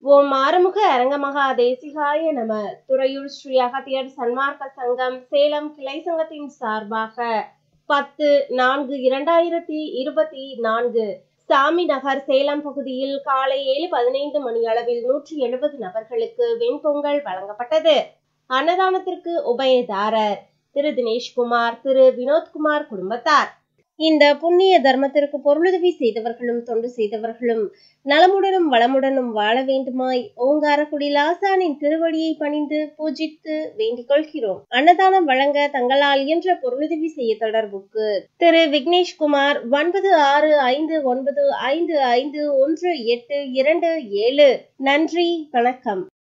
ஓம் ஆறுமுக அரங்கமகா தேசிகாய நம துறையூர் ஸ்ரீ அகத்தியர் சன்மார்க்க சங்கம் சேலம் கிளை சங்கத்தின் சார்பாக பத்து நான்கு இரண்டாயிரத்தி இருபத்தி நான்கு சாமி நகர் சேலம் பகுதியில் காலை ஏழு பதினைந்து மணி அளவில் நூற்றி எழுபது நபர்களுக்கு வெண்பொங்கல் வழங்கப்பட்டது அன்னதானத்திற்கு உபயதாரர் திரு தினேஷ்குமார் திரு வினோத்குமார் குடும்பத்தார் இந்த புண்ணிய தர்மத்திற்கு பொருளுதவி செய்தவர்களும் தொண்டு செய்தவர்களும் நலமுடனும் வளமுடனும் வாழ வேண்டுமாய் ஓங்காரக்குடி லாசானின் திருவடியை பணிந்து பூஜித்து வேண்டிக் கொள்கிறோம் அன்னதானம் வழங்க தங்களால் இயன்ற பொருளுதவி செய்ய தொடர்புக்கு திரு விக்னேஷ்குமார் ஒன்பது ஆறு ஐந்து ஒன்பது ஐந்து ஐந்து ஒன்று எட்டு இரண்டு ஏழு நன்றி வணக்கம்